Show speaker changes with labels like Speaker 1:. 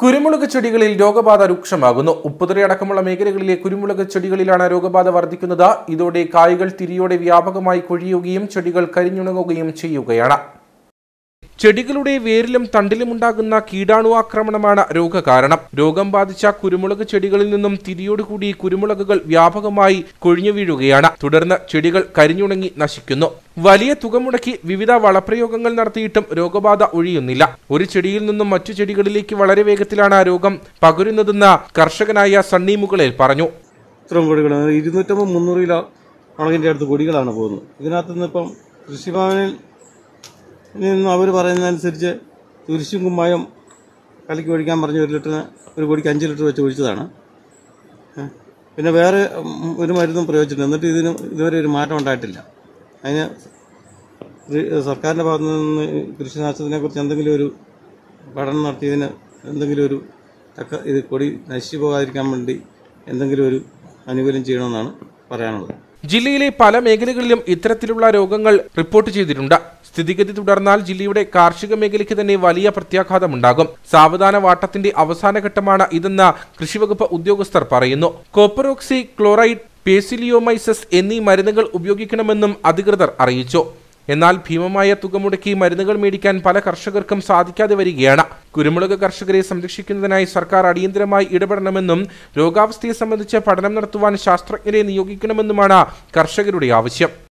Speaker 1: കുരുമുളക് ചെടികളിൽ രോഗബാധ രൂക്ഷമാകുന്നു ഉപ്പുതറ അടക്കമുള്ള മേഖലകളിലെ കുരുമുളക് ചെടികളിലാണ് രോഗബാധ വർദ്ധിക്കുന്നത് ഇതോടെ കായ്കൾ തിരിയോടെ വ്യാപകമായി കൊഴിയുകയും ചെടികൾ കരിഞ്ഞുണങ്ങുകയും ചെയ്യുകയാണ് ചെടികളുടെ വേരിലും തണ്ടിലും ഉണ്ടാകുന്ന കീടാണു ആക്രമണമാണ് രോഗകാരണം രോഗം ബാധിച്ച കുരുമുളക് ചെടികളിൽ നിന്നും തിരിയോടുകൂടി കുരുമുളകുകൾ വ്യാപകമായി കൊഴിഞ്ഞു വീഴുകയാണ് തുടർന്ന് ചെടികൾ കരിഞ്ഞുണങ്ങി നശിക്കുന്നു വലിയ തുക മുടക്കി വിവിധ വളപ്രയോഗങ്ങൾ നടത്തിയിട്ടും രോഗബാധ ഒഴിയുന്നില്ല ഒരു ചെടിയിൽ നിന്നും മറ്റു ചെടികളിലേക്ക് വളരെ വേഗത്തിലാണ് രോഗം പകരുന്നതെന്ന് കർഷകനായ സണ്ണി മുകളിൽ പറഞ്ഞു
Speaker 2: ഇത്രയും കൊടികൾ ഇരുന്നൂറ്റമ്പത് മുന്നൂറ് കിലോ ഉണകിൻ്റെ അടുത്ത് കൊടികളാണ് പോകുന്നത് ഇതിനകത്ത് നിന്ന് ഇപ്പം കൃഷിഭവനിൽ നിന്ന് അവർ പറയുന്നതനുസരിച്ച് തുരിശും കുമ്മായം കലക്കി ഒഴിക്കാൻ പറഞ്ഞ് ഒരു ലിറ്ററിന് ഒരു കൊടിക്ക് അഞ്ച് ലിറ്റർ വെച്ച് ഒഴിച്ചതാണ് ഏ. പിന്നെ വേറെ ഉം, ഒരു മരുന്നും പ്രയോഗിച്ചിട്ടുണ്ട് എന്നിട്ട് ഇതിന് ഇതുവരെ ഒരു മാറ്റം ഉണ്ടായിട്ടില്ല അതിന് കൃ- സർക്കാരിൻ്റെ ഭാഗത്തു നിന്ന് കൃഷിനാശത്തിനെ കുറിച്ച് എന്തെങ്കിലും ഒരു പഠനം നടത്തി ഇതിന് എന്തെങ്കിലും ഒരു തക്ക ഇത് കൊടി നശിച്ചു പോകാതിരിക്കാൻ വേണ്ടി എന്തെങ്കിലും ഒരു ആനുകൂല്യം ചെയ്യണമെന്നാണ് പറയാനുള്ളത്
Speaker 1: ജില്ലയിലെ പല മേഖലകളിലും ഇത്തരത്തിലുള്ള രോഗങ്ങൾ റിപ്പോർട്ട് ചെയ്തിട്ടുണ്ട് സ്ഥിതിഗതി തുടർന്നാൽ ജില്ലയുടെ കാർഷിക മേഖലയ്ക്ക് തന്നെ വലിയ പ്രത്യാഘാതമുണ്ടാകും സാവധാന വാട്ടത്തിന്റെ അവസാന ഘട്ടമാണ് ഇതെന്ന് കൃഷിവകുപ്പ് ഉദ്യോഗസ്ഥർ പറയുന്നു കോപ്പറോക്സി ക്ലോറൈഡ് പേസിലിയോമൈസസ് എന്നീ മരുന്നുകൾ ഉപയോഗിക്കണമെന്നും അധികൃതർ അറിയിച്ചു എന്നാൽ ഭീമമായ തുക മുടക്കി മരുന്നുകൾ മേടിക്കാൻ പല കർഷകർക്കും സാധിക്കാതെ വരികയാണ് കുരുമുളക് കർഷകരെ സംരക്ഷിക്കുന്നതിനായി സർക്കാർ അടിയന്തരമായി ഇടപെടണമെന്നും രോഗാവസ്ഥയെ സംബന്ധിച്ച് പഠനം നടത്തുവാൻ ശാസ്ത്രജ്ഞരെ നിയോഗിക്കണമെന്നുമാണ് കർഷകരുടെ ആവശ്യം